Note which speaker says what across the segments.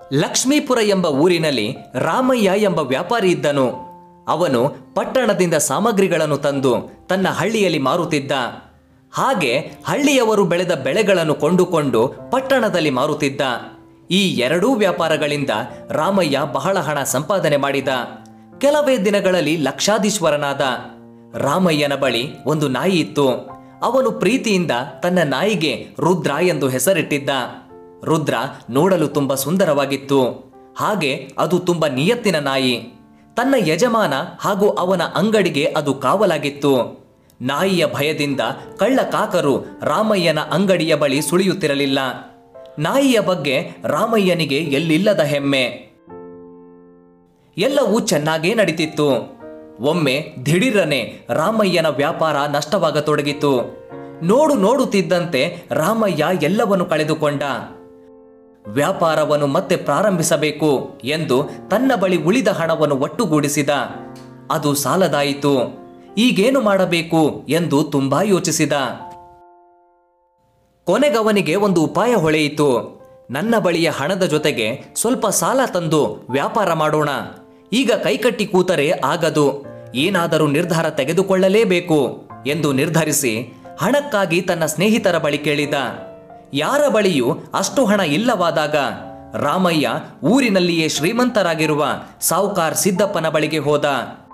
Speaker 1: ಲಕ್ಷ್ಮೀಪುರ ಎಂಬ ಊರಿನಲ್ಲಿ ರಾಮಯ್ಯ ಎಂಬ ವ್ಯಾಪಾರಿ ಇದ್ದನು ಅವನು ಪಟ್ಟಣದಿಂದ ಸಾಮಗ್ರಿಗಳನ್ನು ತಂದು ತನ್ನ ಹಳ್ಳಿಯಲ್ಲಿ ಮಾರುತ್ತಿದ್ದ ಹಾಗೆ ಹಳ್ಳಿಯವರು ಬೆಳೆದ ಬೆಳೆಗಳನ್ನು ಕೊಂಡುಕೊಂಡು ಪಟ್ಟಣದಲ್ಲಿ ಮಾರುತ್ತಿದ್ದ ಈ ಎರಡೂ ವ್ಯಾಪಾರಗಳಿಂದ ರಾಮಯ್ಯ ಬಹಳ ಹಣ ಸಂಪಾದನೆ ಮಾಡಿದ ಕೆಲವೇ ದಿನಗಳಲ್ಲಿ ಲಕ್ಷಾಧೀಶ್ವರನಾದ ರಾಮಯ್ಯನ ಬಳಿ ಒಂದು ನಾಯಿ ಇತ್ತು ಅವನು ಪ್ರೀತಿಯಿಂದ ತನ್ನ ನಾಯಿಗೆ ರುದ್ರ ಎಂದು ಹೆಸರಿಟ್ಟಿದ್ದ ರುದ್ರ ನೋಡಲು ತುಂಬ ಸುಂದರವಾಗಿತ್ತು ಹಾಗೆ ಅದು ತುಂಬ ನಿಯತ್ತಿನ ನಾಯಿ ತನ್ನ ಯಜಮಾನ ಹಾಗೂ ಅವನ ಅಂಗಡಿಗೆ ಅದು ಕಾವಲಾಗಿತ್ತು ನಾಯಿಯ ಭಯದಿಂದ ಕಳ್ಳ ಕಾಕರು ರಾಮಯ್ಯನ ಅಂಗಡಿಯ ಬಳಿ ಸುಳಿಯುತ್ತಿರಲಿಲ್ಲ ನಾಯಿಯ ಬಗ್ಗೆ ರಾಮಯ್ಯನಿಗೆ ಎಲ್ಲಿಲ್ಲದ ಹೆಮ್ಮೆ ಎಲ್ಲವೂ ಚೆನ್ನಾಗೇ ನಡೀತಿತ್ತು ಒಮ್ಮೆ ದಿಢೀರನೆ ರಾಮಯ್ಯನ ವ್ಯಾಪಾರ ನಷ್ಟವಾಗತೊಡಗಿತು ನೋಡು ನೋಡುತ್ತಿದ್ದಂತೆ ರಾಮಯ್ಯ ಎಲ್ಲವನ್ನು ಕಳೆದುಕೊಂಡ ವ್ಯಾಪಾರವನ್ನು ಮತ್ತೆ ಪ್ರಾರಂಭಿಸಬೇಕು ಎಂದು ತನ್ನ ಬಳಿ ಉಳಿದ ಹಣವನ್ನು ಒಟ್ಟುಗೂಡಿಸಿದ ಅದು ಸಾಲದಾಯಿತು ಈಗೇನು ಮಾಡಬೇಕು ಎಂದು ತುಂಬಾ ಯೋಚಿಸಿದ ಕೊನೆಗವನಿಗೆ ಒಂದು ಉಪಾಯ ಹೊಳೆಯಿತು ನನ್ನ ಬಳಿಯ ಹಣದ ಜೊತೆಗೆ ಸ್ವಲ್ಪ ಸಾಲ ತಂದು ವ್ಯಾಪಾರ ಮಾಡೋಣ ಈಗ ಕೈಕಟ್ಟಿ ಕೂತರೆ ಆಗದು ಏನಾದರೂ ನಿರ್ಧಾರ ತೆಗೆದುಕೊಳ್ಳಲೇಬೇಕು ಎಂದು ನಿರ್ಧರಿಸಿ ಹಣಕ್ಕಾಗಿ ತನ್ನ ಸ್ನೇಹಿತರ ಬಳಿ ಕೇಳಿದ ಯಾರ ಬಳಿಯೂ ಅಷ್ಟು ಹಣ ಇಲ್ಲವಾದಾಗ ರಾಮಯ್ಯ ಊರಿನಲ್ಲಿಯೇ ಶ್ರೀಮಂತರಾಗಿರುವ ಸಾವುಕಾರ್ ಸಿದ್ದಪ್ಪನ ಬಳಿಗೆ ಹೋದ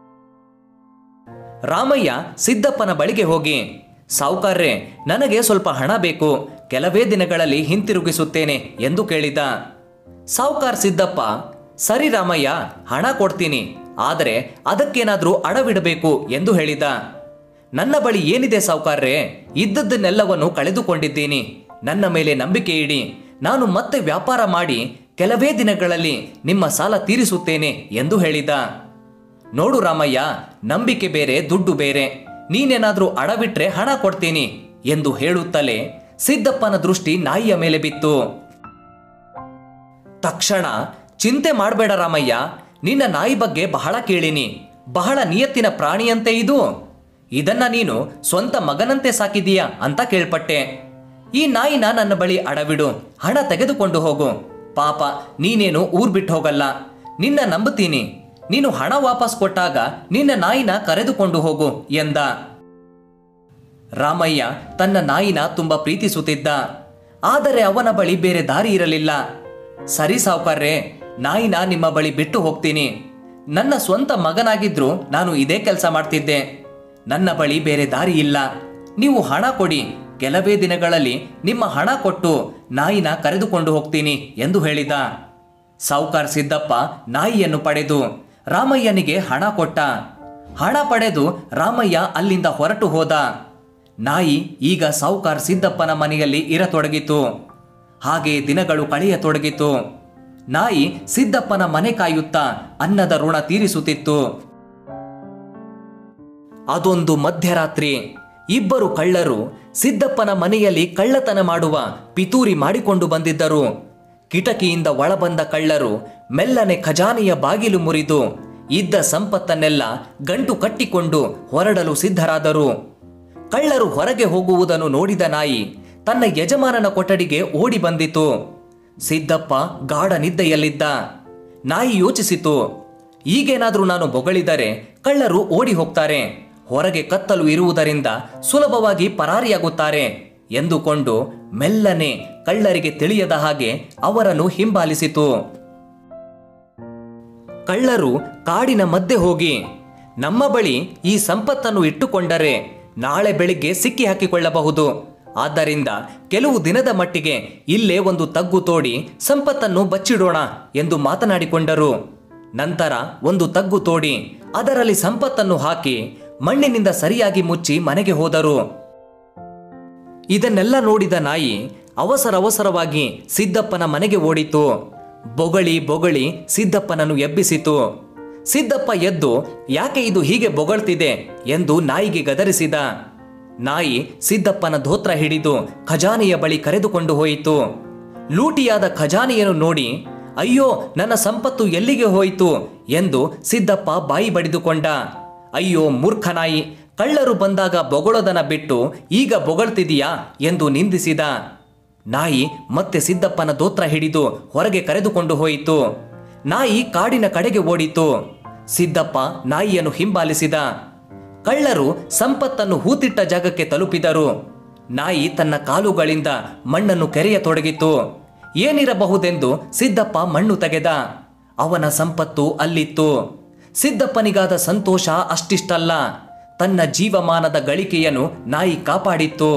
Speaker 1: ರಾಮಯ್ಯ ಸಿದ್ದಪ್ಪನ ಬಳಿಗೆ ಹೋಗಿ ಸಾವುಕಾರ್ರೆ ನನಗೆ ಸ್ವಲ್ಪ ಹಣ ಬೇಕು ಕೆಲವೇ ದಿನಗಳಲ್ಲಿ ಹಿಂತಿರುಗಿಸುತ್ತೇನೆ ಎಂದು ಕೇಳಿದ ಸಾವುಕಾರ್ ಸಿದ್ದಪ್ಪ ಸರಿ ರಾಮಯ್ಯ ಹಣ ಕೊಡ್ತೀನಿ ಆದರೆ ಅದಕ್ಕೇನಾದ್ರೂ ಅಡವಿಡಬೇಕು ಎಂದು ಹೇಳಿದ ನನ್ನ ಬಳಿ ಏನಿದೆ ಸಾವುಕಾರ್ರೆ ಇದ್ದದ್ದನ್ನೆಲ್ಲವನ್ನು ಕಳೆದುಕೊಂಡಿದ್ದೀನಿ ನನ್ನ ಮೇಲೆ ನಂಬಿಕೆ ಇಡಿ ನಾನು ಮತ್ತೆ ವ್ಯಾಪಾರ ಮಾಡಿ ಕೆಲವೇ ದಿನಗಳಲ್ಲಿ ನಿಮ್ಮ ಸಾಲ ತೀರಿಸುತ್ತೇನೆ ಎಂದು ಹೇಳಿದ ನೋಡು ರಾಮಯ್ಯ ನಂಬಿಕೆ ಬೇರೆ ದುಡ್ಡು ಬೇರೆ ನೀನೇನಾದ್ರೂ ಅಡವಿಟ್ರೆ ಹಣ ಕೊಡ್ತೀನಿ ಎಂದು ಹೇಳುತ್ತಲೇ ಸಿದ್ದಪ್ಪನ ದೃಷ್ಟಿ ನಾಯಿಯ ಮೇಲೆ ಬಿತ್ತು ತಕ್ಷಣ ಚಿಂತೆ ಮಾಡಬೇಡ ರಾಮಯ್ಯ ನಿನ್ನ ನಾಯಿ ಬಗ್ಗೆ ಬಹಳ ಕೇಳಿನಿ ಬಹಳ ನಿಯತ್ತಿನ ಪ್ರಾಣಿಯಂತೆ ಇದು ಇದನ್ನ ನೀನು ಸ್ವಂತ ಮಗನಂತೆ ಸಾಕಿದೀಯಾ ಅಂತ ಕೇಳ್ಪಟ್ಟೆ ಈ ನಾಯಿನ ನನ್ನ ಬಳಿ ಅಡವಿಡು ಹಣ ತೆಗೆದುಕೊಂಡು ಹೋಗು ಪಾಪ ನೀನೇನು ಊರ್ ಬಿಟ್ಟು ಹೋಗಲ್ಲ ನಿನ್ನ ನಂಬುತ್ತೀನಿ ನೀನು ಹಣ ವಾಪಸ್ ಕೊಟ್ಟಾಗ ನಿನ್ನ ನಾಯಿನ ಕರೆದುಕೊಂಡು ಹೋಗು ಎಂದ ರಾಮಯ್ಯ ತನ್ನ ನಾಯಿನ ತುಂಬ ಪ್ರೀತಿಸುತ್ತಿದ್ದ ಆದರೆ ಅವನ ಬಳಿ ಬೇರೆ ದಾರಿ ಇರಲಿಲ್ಲ ಸರಿ ಸಾವುಕಾರ್ರೆ ನಾಯಿನ ನಿಮ್ಮ ಬಳಿ ಬಿಟ್ಟು ಹೋಗ್ತೀನಿ ನನ್ನ ಸ್ವಂತ ಮಗನಾಗಿದ್ರು ನಾನು ಇದೇ ಕೆಲಸ ಮಾಡ್ತಿದ್ದೆ ನನ್ನ ಬಳಿ ಬೇರೆ ದಾರಿ ಇಲ್ಲ ನೀವು ಹಣ ಕೊಡಿ ಕೆಲವೇ ದಿನಗಳಲ್ಲಿ ನಿಮ್ಮ ಹಣ ಕೊಟ್ಟು ನಾಯಿನ ಕರೆದುಕೊಂಡು ಹೋಗ್ತೀನಿ ಎಂದು ಹೇಳಿದ ಸಾವುಕಾರ್ ಸಿದ್ದಪ್ಪ ನಾಯಿಯನ್ನು ಪಡೆದು ರಾಮಯ್ಯನಿಗೆ ಹಣ ಕೊಟ್ಟ ಹಣ ಪಡೆದು ರಾಮಯ್ಯ ಅಲ್ಲಿಂದ ಹೊರಟು ಹೋದ ನಾಯಿ ಈಗ ಸಾವುಕಾರ್ ಸಿದ್ದಪ್ಪನ ಮನೆಯಲ್ಲಿ ಇರತೊಡಗಿತು ಹಾಗೆ ದಿನಗಳು ಕಳೆಯತೊಡಗಿತು ನಾಯಿ ಸಿದ್ದಪ್ಪನ ಮನೆ ಕಾಯುತ್ತಾ ಅನ್ನದ ಋಣ ತೀರಿಸುತ್ತಿತ್ತು ಅದೊಂದು ಮಧ್ಯರಾತ್ರಿ ಇಬ್ಬರು ಕಳ್ಳರು ಸಿದ್ದಪ್ಪನ ಮನೆಯಲ್ಲಿ ಕಳ್ಳತನ ಮಾಡುವ ಪಿತೂರಿ ಮಾಡಿಕೊಂಡು ಬಂದಿದ್ದರು ಕಿಟಕಿಯಿಂದ ಒಳಬಂದ ಕಳ್ಳರು ಮೆಲ್ಲನೆ ಖಜಾನೆಯ ಬಾಗಿಲು ಮುರಿದು ಇದ್ದ ಸಂಪತ್ತನ್ನೆಲ್ಲ ಗಂಟು ಕಟ್ಟಿಕೊಂಡು ಹೊರಡಲು ಸಿದ್ಧರಾದರು ಕಳ್ಳರು ಹೊರಗೆ ಹೋಗುವುದನ್ನು ನೋಡಿದ ನಾಯಿ ತನ್ನ ಯಜಮಾನನ ಕೊಠಡಿಗೆ ಓಡಿ ಬಂದಿತು ಸಿದ್ದಪ್ಪ ಗಾಢ ನಿದ್ದೆಯಲ್ಲಿದ್ದ ನಾಯಿ ಯೋಚಿಸಿತು ಈಗೇನಾದ್ರೂ ನಾನು ಬೊಗಳಿದರೆ ಕಳ್ಳರು ಓಡಿ ಹೋಗ್ತಾರೆ ಹೊರಗೆ ಕತ್ತಲು ಇರುವುದರಿಂದ ಸುಲಭವಾಗಿ ಪರಾರಿಯಾಗುತ್ತಾರೆ ಎಂದುಕೊಂಡು ಮೆಲ್ಲನೆ ಕಳ್ಳರಿಗೆ ತಿಳಿಯದ ಹಾಗೆ ಅವರನ್ನು ಹಿಂಬಾಲಿಸಿತು ಕಳ್ಳರು ಕಾಡಿನ ಮಧ್ಯೆ ಹೋಗಿ ನಮ್ಮ ಬಳಿ ಈ ಸಂಪತ್ತನ್ನು ಇಟ್ಟುಕೊಂಡರೆ ನಾಳೆ ಬೆಳಿಗ್ಗೆ ಸಿಕ್ಕಿ ಹಾಕಿಕೊಳ್ಳಬಹುದು ಆದ್ದರಿಂದ ಕೆಲವು ದಿನದ ಮಟ್ಟಿಗೆ ಇಲ್ಲೇ ಒಂದು ತಗ್ಗು ತೋಡಿ ಸಂಪತ್ತನ್ನು ಬಚ್ಚಿಡೋಣ ಎಂದು ಮಾತನಾಡಿಕೊಂಡರು ನಂತರ ಒಂದು ತಗ್ಗು ತೋಡಿ ಅದರಲ್ಲಿ ಸಂಪತ್ತನ್ನು ಹಾಕಿ ಮಣ್ಣಿನಿಂದ ಸರಿಯಾಗಿ ಮುಚ್ಚಿ ಮನೆಗೆ ಹೋದರು ಇದನ್ನೆಲ್ಲ ನೋಡಿದ ನಾಯಿ ಅವಸರ ಅವಸರವಾಗಿ ಸಿದ್ದಪ್ಪನ ಮನೆಗೆ ಓಡಿತು ಬೊಗಳಿ ಬೊಗಳಿ ಸಿದ್ದಪ್ಪನನ್ನು ಎಬ್ಬಿಸಿತು ಸಿದ್ದಪ್ಪ ಎದ್ದು ಯಾಕೆ ಇದು ಹೀಗೆ ಬೊಗಳ್ತಿದೆ ಎಂದು ನಾಯಿಗೆ ಗದರಿಸಿದ ನಾಯಿ ಸಿದ್ದಪ್ಪನ ಧೋತ್ರ ಹಿಡಿದು ಖಜಾನೆಯ ಬಳಿ ಕರೆದುಕೊಂಡು ಹೋಯಿತು ಲೂಟಿಯಾದ ಖಜಾನೆಯನ್ನು ನೋಡಿ ಅಯ್ಯೋ ನನ್ನ ಸಂಪತ್ತು ಎಲ್ಲಿಗೆ ಹೋಯಿತು ಎಂದು ಸಿದ್ದಪ್ಪ ಬಾಯಿ ಬಡಿದುಕೊಂಡ ಅಯ್ಯೋ ಮೂರ್ಖ ನಾಯಿ ಕಳ್ಳರು ಬಂದಾಗ ಬೊಗಳೋದನ ಬಿಟ್ಟು ಈಗ ಬೊಗಳ್ತಿದೀಯಾ ಎಂದು ನಿಂದಿಸಿದ ನಾಯಿ ಮತ್ತೆ ಸಿದ್ದಪ್ಪನ ದೋತ್ರ ಹಿಡಿದು ಹೊರಗೆ ಕರೆದುಕೊಂಡು ಹೋಯಿತು ನಾಯಿ ಕಾಡಿನ ಕಡೆಗೆ ಓಡಿತು ಸಿದ್ದಪ್ಪ ನಾಯಿಯನ್ನು ಹಿಂಬಾಲಿಸಿದ ಕಳ್ಳರು ಸಂಪತ್ತನ್ನು ಹೂತಿಟ್ಟ ಜಾಗಕ್ಕೆ ತಲುಪಿದರು ನಾಯಿ ತನ್ನ ಕಾಲುಗಳಿಂದ ಮಣ್ಣನ್ನು ಕೆರೆಯತೊಡಗಿತು ಏನಿರಬಹುದೆಂದು ಸಿದ್ದಪ್ಪ ಮಣ್ಣು ತೆಗೆದ ಅವನ ಸಂಪತ್ತು ಅಲ್ಲಿತ್ತು ಸಿದ್ದಪ್ಪನಿಗಾದ ಸಂತೋಷ ಅಷ್ಟಿಷ್ಟಲ್ಲ ತನ್ನ ಜೀವಮಾನದ ಗಳಿಕೆಯನ್ನು ನಾಯಿ ಕಾಪಾಡಿತ್ತು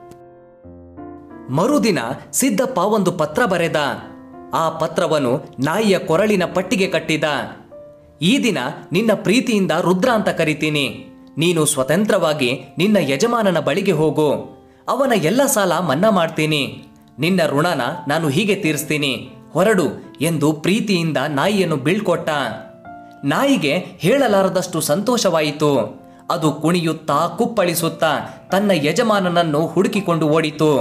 Speaker 1: ಮರುದಿನ ಸಿದ್ದಪ್ಪ ಒಂದು ಪತ್ರ ಬರೆದ ಆ ಪತ್ರವನ್ನು ನಾಯಿಯ ಕೊರಳಿನ ಪಟ್ಟಿಗೆ ಕಟ್ಟಿದ ಈ ದಿನ ನಿನ್ನ ಪ್ರೀತಿಯಿಂದ ರುದ್ರ ಅಂತ ಕರಿತೀನಿ ನೀನು ಸ್ವತಂತ್ರವಾಗಿ ನಿನ್ನ ಯಜಮಾನನ ಬಳಿಗೆ ಹೋಗು ಅವನ ಎಲ್ಲ ಸಾಲ ಮನ್ನಾ ಮಾಡ್ತೀನಿ ನಿನ್ನ ಋಣನ ನಾನು ಹೀಗೆ ತೀರಿಸ್ತೀನಿ ಹೊರಡು ಎಂದು ಪ್ರೀತಿಯಿಂದ ನಾಯಿಯನ್ನು ಬೀಳ್ಕೊಟ್ಟ ನಾಯಿಗೆ ಹೇಳಲಾರದಷ್ಟು ಸಂತೋಷವಾಯಿತು ಅದು ಕುಣಿಯುತ್ತಾ ಕುಪ್ಪಳಿಸುತ್ತಾ ತನ್ನ ಯಜಮಾನನನ್ನು ಹುಡುಕಿಕೊಂಡು ಓಡಿತು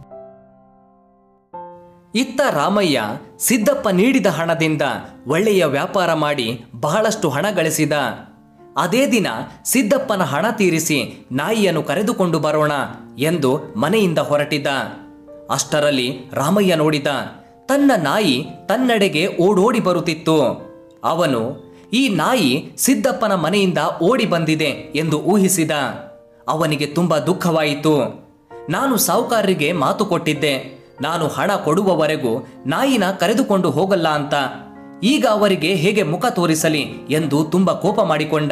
Speaker 1: ಇತ್ತ ರಾಮಯ್ಯ ಸಿದ್ದಪ್ಪ ನೀಡಿದ ಹಣದಿಂದ ಒಳ್ಳೆಯ ವ್ಯಾಪಾರ ಮಾಡಿ ಬಹಳಷ್ಟು ಹಣ ಗಳಿಸಿದ ಅದೇ ದಿನ ಸಿದ್ದಪ್ಪನ ಹಣ ತೀರಿಸಿ ನಾಯಿಯನ್ನು ಕರೆದುಕೊಂಡು ಬರೋಣ ಎಂದು ಮನೆಯಿಂದ ಹೊರಟಿದ ಅಷ್ಟರಲ್ಲಿ ರಾಮಯ್ಯ ನೋಡಿದ ತನ್ನ ನಾಯಿ ತನ್ನೆಡೆಗೆ ಓಡೋಡಿ ಬರುತ್ತಿತ್ತು ಅವನು ಈ ನಾಯಿ ಸಿದ್ದಪ್ಪನ ಮನೆಯಿಂದ ಓಡಿ ಬಂದಿದೆ ಎಂದು ಊಹಿಸಿದ ಅವನಿಗೆ ತುಂಬಾ ದುಃಖವಾಯಿತು ನಾನು ಸಾಹುಕಾರರಿಗೆ ಮಾತು ಕೊಟ್ಟಿದ್ದೆ ನಾನು ಹಣ ಕೊಡುವವರೆಗೂ ನಾಯಿನ ಕರೆದುಕೊಂಡು ಹೋಗಲ್ಲ ಅಂತ ಈಗ ಅವರಿಗೆ ಹೇಗೆ ಮುಖ ತೋರಿಸಲಿ ಎಂದು ತುಂಬ ಕೋಪ ಮಾಡಿಕೊಂಡ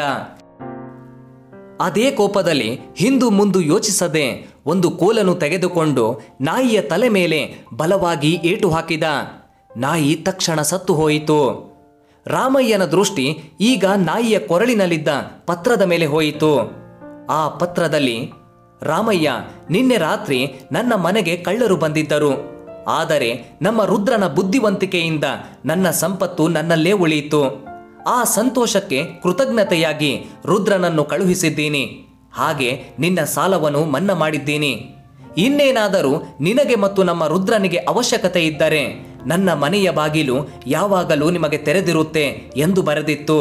Speaker 1: ಅದೇ ಕೋಪದಲ್ಲಿ ಹಿಂದು ಮುಂದು ಯೋಚಿಸದೆ ಒಂದು ಕೋಲನ್ನು ತೆಗೆದುಕೊಂಡು ನಾಯಿಯ ತಲೆ ಮೇಲೆ ಬಲವಾಗಿ ಏಟು ಹಾಕಿದ ನಾಯಿ ತಕ್ಷಣ ಸತ್ತು ಹೋಯಿತು ರಾಮಯ್ಯನ ದೃಷ್ಟಿ ಈಗ ನಾಯಿಯ ಕೊರಳಿನಲ್ಲಿದ್ದ ಪತ್ರದ ಮೇಲೆ ಹೋಯಿತು ಆ ಪತ್ರದಲ್ಲಿ ರಾಮಯ್ಯ ನಿನ್ನೆ ರಾತ್ರಿ ನನ್ನ ಮನೆಗೆ ಕಳ್ಳರು ಬಂದಿದ್ದರು ಆದರೆ ನಮ್ಮ ರುದ್ರನ ಬುದ್ಧಿವಂತಿಕೆಯಿಂದ ನನ್ನ ಸಂಪತ್ತು ನನ್ನಲ್ಲೇ ಉಳಿಯಿತು ಆ ಸಂತೋಷಕ್ಕೆ ಕೃತಜ್ಞತೆಯಾಗಿ ರುದ್ರನನ್ನು ಕಳುಹಿಸಿದ್ದೀನಿ ಹಾಗೆ ನಿನ್ನ ಸಾಲವನ್ನು ಮನ್ನಾ ಮಾಡಿದ್ದೀನಿ ಇನ್ನೇನಾದರೂ ನಿನಗೆ ಮತ್ತು ನಮ್ಮ ರುದ್ರನಿಗೆ ಅವಶ್ಯಕತೆ ಇದ್ದರೆ ನನ್ನ ಮನೆಯ ಬಾಗಿಲು ಯಾವಾಗಲೂ ನಿಮಗೆ ತೆರೆದಿರುತ್ತೆ ಎಂದು ಬರೆದಿತ್ತು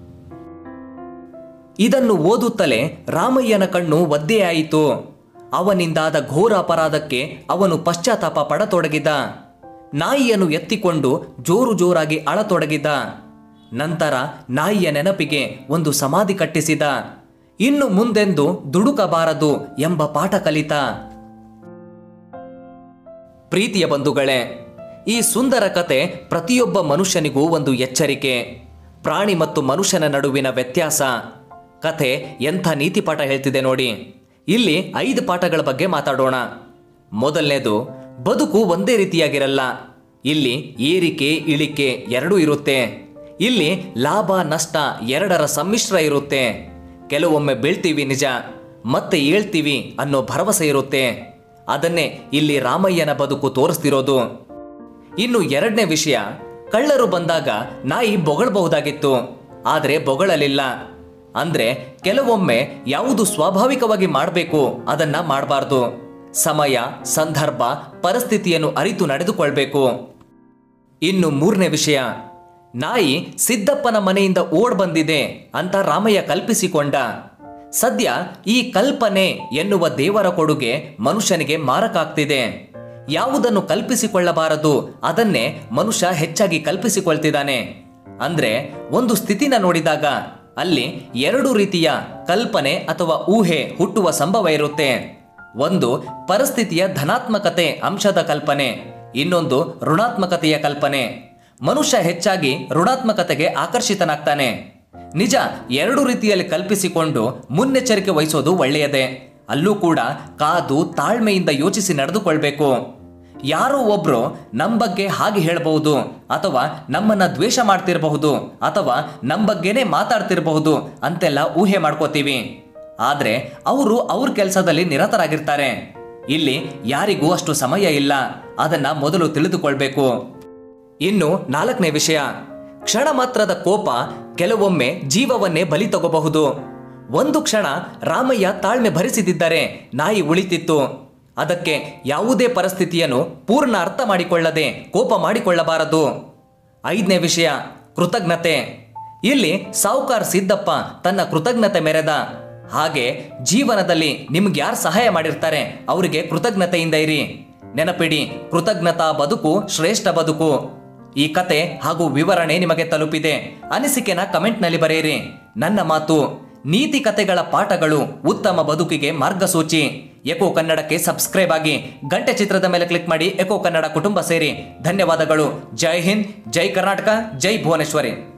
Speaker 1: ಇದನ್ನು ಓದುತ್ತಲೇ ರಾಮಯ್ಯನ ಕಣ್ಣು ಒದ್ದೆಯಾಯಿತು ಅವನಿಂದಾದ ಘೋರ ಅಪರಾಧಕ್ಕೆ ಅವನು ಪಶ್ಚಾತ್ತಾಪ ಪಡತೊಡಗಿದ ನಾಯಿಯನ್ನು ಎತ್ತಿಕೊಂಡು ಜೋರು ಜೋರಾಗಿ ಅಳತೊಡಗಿದ ನಂತರ ನಾಯಿಯ ನೆನಪಿಗೆ ಒಂದು ಸಮಾಧಿ ಕಟ್ಟಿಸಿದ ಇನ್ನು ಮುಂದೆಂದು ದುಡುಕಬಾರದು ಎಂಬ ಪಾಠ ಕಲಿತ ಪ್ರೀತಿಯ ಬಂಧುಗಳೇ ಈ ಸುಂದರ ಕತೆ ಪ್ರತಿಯೊಬ್ಬ ಮನುಷ್ಯನಿಗೂ ಒಂದು ಎಚ್ಚರಿಕೆ ಪ್ರಾಣಿ ಮತ್ತು ಮನುಷ್ಯನ ನಡುವಿನ ವ್ಯತ್ಯಾಸ ಕಥೆ ಎಂಥ ನೀತಿ ಪಾಠ ಹೇಳ್ತಿದೆ ನೋಡಿ ಇಲ್ಲಿ ಐದು ಪಾಠಗಳ ಬಗ್ಗೆ ಮಾತಾಡೋಣ ಮೊದಲನೇದು ಬದುಕು ಒಂದೇ ರೀತಿಯಾಗಿರಲ್ಲ ಇಲ್ಲಿ ಏರಿಕೆ ಇಳಿಕೆ ಎರಡೂ ಇರುತ್ತೆ ಇಲ್ಲಿ ಲಾಭ ನಷ್ಟ ಎರಡರ ಸಮ್ಮಿಶ್ರ ಇರುತ್ತೆ ಕೆಲವೊಮ್ಮೆ ಬೀಳ್ತೀವಿ ನಿಜ ಮತ್ತೆ ಏಳ್ತೀವಿ ಅನ್ನೋ ಭರವಸೆ ಇರುತ್ತೆ ಅದನ್ನೇ ಇಲ್ಲಿ ರಾಮಯ್ಯನ ಬದುಕು ತೋರಿಸ್ತಿರೋದು ಇನ್ನು ಎರಡನೇ ವಿಷಯ ಕಳ್ಳರು ಬಂದಾಗ ನಾಯಿ ಬೊಗಳಬಹುದಾಗಿತ್ತು ಆದರೆ ಬೊಗಳಲಿಲ್ಲ ಅಂದ್ರೆ ಕೆಲವೊಮ್ಮೆ ಯಾವುದು ಸ್ವಾಭಾವಿಕವಾಗಿ ಮಾಡಬೇಕು ಅದನ್ನ ಮಾಡಬಾರ್ದು ಸಮಯ ಸಂದರ್ಭ ಪರಿಸ್ಥಿತಿಯನ್ನು ಅರಿತು ನಡೆದುಕೊಳ್ಬೇಕು ಇನ್ನು ಮೂರನೇ ವಿಷಯ ನಾಯಿ ಸಿದ್ದಪ್ಪನ ಮನೆಯಿಂದ ಓಡ್ ಬಂದಿದೆ ಅಂತ ರಾಮಯ್ಯ ಕಲ್ಪಿಸಿಕೊಂಡ ಸದ್ಯ ಈ ಕಲ್ಪನೆ ಎನ್ನುವ ದೇವರ ಕೊಡುಗೆ ಮನುಷ್ಯನಿಗೆ ಮಾರಕಾಗ್ತಿದೆ ಯಾವುದನ್ನು ಕಲ್ಪಿಸಿಕೊಳ್ಳಬಾರದು ಅದನ್ನೇ ಮನುಷ್ಯ ಹೆಚ್ಚಾಗಿ ಕಲ್ಪಿಸಿಕೊಳ್ತಿದ್ದಾನೆ ಅಂದ್ರೆ ಒಂದು ಸ್ಥಿತಿನ ನೋಡಿದಾಗ ಅಲ್ಲಿ ಎರಡು ರೀತಿಯ ಕಲ್ಪನೆ ಅಥವಾ ಊಹೆ ಹುಟ್ಟುವ ಸಂಭವ ಇರುತ್ತೆ ಒಂದು ಪರಿಸ್ಥಿತಿಯ ಧನಾತ್ಮಕತೆ ಅಂಶದ ಕಲ್ಪನೆ ಇನ್ನೊಂದು ಋಣಾತ್ಮಕತೆಯ ಕಲ್ಪನೆ ಮನುಷ್ಯ ಹೆಚ್ಚಾಗಿ ಋಣಾತ್ಮಕತೆಗೆ ಆಕರ್ಷಿತನಾಗ್ತಾನೆ ನಿಜ ಎರಡು ರೀತಿಯಲ್ಲಿ ಕಲ್ಪಿಸಿಕೊಂಡು ಮುನ್ನೆಚ್ಚರಿಕೆ ವಹಿಸೋದು ಒಳ್ಳೆಯದೇ ಅಲ್ಲೂ ಕೂಡ ಕಾದು ತಾಳ್ಮೆಯಿಂದ ಯೋಚಿಸಿ ನಡೆದುಕೊಳ್ಬೇಕು ಯಾರೋ ಒಬ್ರು ನಮ್ಮ ಬಗ್ಗೆ ಹಾಗೆ ಹೇಳಬಹುದು ಅಥವಾ ನಮ್ಮನ್ನ ದ್ವೇಷ ಮಾಡ್ತಿರಬಹುದು ಅಥವಾ ನಮ್ಮ ಬಗ್ಗೆನೇ ಮಾತಾಡ್ತಿರಬಹುದು ಅಂತೆಲ್ಲ ಊಹೆ ಮಾಡ್ಕೋತೀವಿ ಆದ್ರೆ ಅವರು ಅವ್ರ ಕೆಲಸದಲ್ಲಿ ನಿರತರಾಗಿರ್ತಾರೆ ಇಲ್ಲಿ ಯಾರಿಗೂ ಅಷ್ಟು ಸಮಯ ಇಲ್ಲ ಅದನ್ನ ಮೊದಲು ತಿಳಿದುಕೊಳ್ಬೇಕು ಇನ್ನು ನಾಲ್ಕನೇ ವಿಷಯ ಕ್ಷಣ ಮಾತ್ರದ ಕೋಪ ಕೆಲವೊಮ್ಮೆ ಜೀವವನ್ನೇ ಬಲಿ ತಗೋಬಹುದು ಒಂದು ಕ್ಷಣ ರಾಮಯ್ಯ ತಾಳ್ಮೆ ಭರಿಸಿದಿದ್ದರೆ ನಾಯಿ ಉಳಿತಿತ್ತು ಅದಕ್ಕೆ ಯಾವುದೇ ಪರಿಸ್ಥಿತಿಯನ್ನು ಪೂರ್ಣ ಅರ್ಥ ಮಾಡಿಕೊಳ್ಳದೆ ಕೋಪ ಮಾಡಿಕೊಳ್ಳಬಾರದು ಐದನೇ ವಿಷಯ ಕೃತಜ್ಞತೆ ಇಲ್ಲಿ ಸಾವುಕಾರ್ ಸಿದ್ದಪ್ಪ ತನ್ನ ಕೃತಜ್ಞತೆ ಮೆರೆದ ಹಾಗೆ ಜೀವನದಲ್ಲಿ ನಿಮ್ಗೆ ಯಾರು ಸಹಾಯ ಮಾಡಿರ್ತಾರೆ ಅವರಿಗೆ ಕೃತಜ್ಞತೆಯಿಂದ ಇರಿ ನೆನಪಿಡಿ ಕೃತಜ್ಞತಾ ಬದುಕು ಶ್ರೇಷ್ಠ ಬದುಕು ಈ ಕತೆ ಹಾಗೂ ವಿವರಣೆ ನಿಮಗೆ ತಲುಪಿದೆ ಅನಿಸಿಕೆನ ಕಮೆಂಟ್ನಲ್ಲಿ ಬರೆಯಿರಿ ನನ್ನ ಮಾತು ನೀತಿ ಕತೆಗಳ ಪಾಠಗಳು ಉತ್ತಮ ಬದುಕಿಗೆ ಮಾರ್ಗಸೂಚಿ ಎಕೋ ಕನ್ನಡಕ್ಕೆ ಸಬ್ಸ್ಕ್ರೈಬ್ ಆಗಿ ಗಂಟೆ ಚಿತ್ರದ ಮೇಲೆ ಕ್ಲಿಕ್ ಮಾಡಿ ಎಕೋ ಕನ್ನಡ ಕುಟುಂಬ ಸೇರಿ ಧನ್ಯವಾದಗಳು ಜೈ ಹಿಂದ್ ಜೈ ಕರ್ನಾಟಕ ಜೈ ಭುವನೇಶ್ವರಿ